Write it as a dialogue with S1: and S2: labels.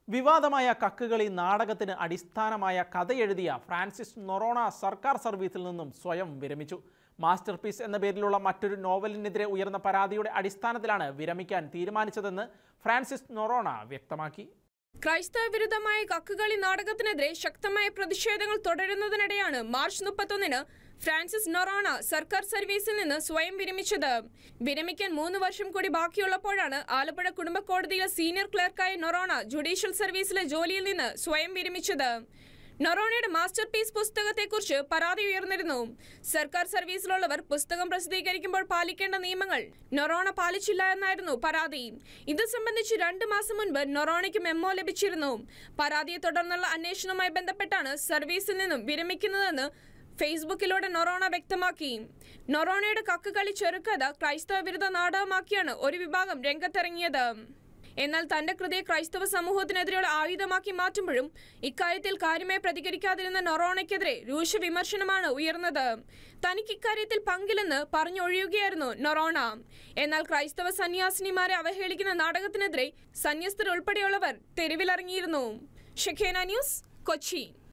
S1: വിവാദമായ കക്കുകളി നാടകത്തിന് അടിസ്ഥാനമായ കഥയെഴുതിയ ഫ്രാൻസിസ് നൊറോണ സർക്കാർ സർവീസിൽ നിന്നും സ്വയം വിരമിച്ചു മാസ്റ്റർ പീസ് എന്ന പേരിലുള്ള മറ്റൊരു നോവലിനെതിരെ ഉയർന്ന പരാതിയുടെ അടിസ്ഥാനത്തിലാണ് വിരമിക്കാൻ തീരുമാനിച്ചതെന്ന് ഫ്രാൻസിസ് നൊറോണ വ്യക്തമാക്കി
S2: ക്രൈസ്തവ വിരുദ്ധമായ കക്കുകളി നാടകത്തിനെതിരെ ശക്തമായ പ്രതിഷേധങ്ങൾ തുടരുന്നതിനിടെയാണ് മാർച്ച് മുപ്പത്തൊന്നിന് ഫ്രാൻസിസ് നൊറോണ സർക്കാർ സർവീസിൽ നിന്ന് സ്വയം വിരമിച്ചത് വിരമിക്കാൻ മൂന്ന് വർഷം കൂടി ബാക്കിയുള്ളപ്പോഴാണ് ആലപ്പുഴ കുടുംബ കോടതിയിലെ സീനിയർ ക്ലർക്കായ നൊറോണ ജുഡീഷ്യൽ സർവീസിലെ ജോലിയിൽ നിന്ന് സ്വയം വിരമിച്ചത് നൊറോണയുടെ മാസ്റ്റർ പീസ് പുസ്തകത്തെക്കുറിച്ച് പരാതി ഉയർന്നിരുന്നു സർക്കാർ സർവീസിലുള്ളവർ പുസ്തകം പ്രസിദ്ധീകരിക്കുമ്പോൾ പാലിക്കേണ്ട നിയമങ്ങൾ നൊറോണ പാലിച്ചില്ല എന്നായിരുന്നു പരാതി ഇത് സംബന്ധിച്ച് രണ്ട് മാസം മുൻപ് നൊറോണയ്ക്ക് മെമ്മോ ലഭിച്ചിരുന്നു പരാതിയെ തുടർന്നുള്ള അന്വേഷണവുമായി ബന്ധപ്പെട്ടാണ് സർവീസിൽ നിന്നും വിരമിക്കുന്നതെന്ന് ഫേസ്ബുക്കിലൂടെ നൊറോണ വ്യക്തമാക്കി നൊറോണയുടെ കക്കുകളി ചെറുക്കഥ ക്രൈസ്തവ വിരുദ്ധ നാടകമാക്കിയാണ് ഒരു വിഭാഗം രംഗത്തിറങ്ങിയത് എന്നാൽ തന്റെ കൃതിയെ ക്രൈസ്തവ സമൂഹത്തിനെതിരെയുള്ള ആയുധമാക്കി മാറ്റുമ്പോഴും ഇക്കാര്യത്തിൽ കാര്യമായി പ്രതികരിക്കാതിരുന്ന നൊറോണയ്ക്കെതിരെ രൂക്ഷ വിമർശനമാണ് ഉയർന്നത് തനിക്ക് ഇക്കാര്യത്തിൽ പങ്കില്ലെന്ന് പറഞ്ഞൊഴിയുകയായിരുന്നു നൊറോണ എന്നാൽ ക്രൈസ്തവ സന്യാസിനിമാരെ അവഹേളിക്കുന്ന നാടകത്തിനെതിരെ സന്യസ്തർ ഉൾപ്പെടെയുള്ളവർ തെരുവിലിറങ്ങിയിരുന്നു ഷെഖേന ന്യൂസ് കൊച്ചി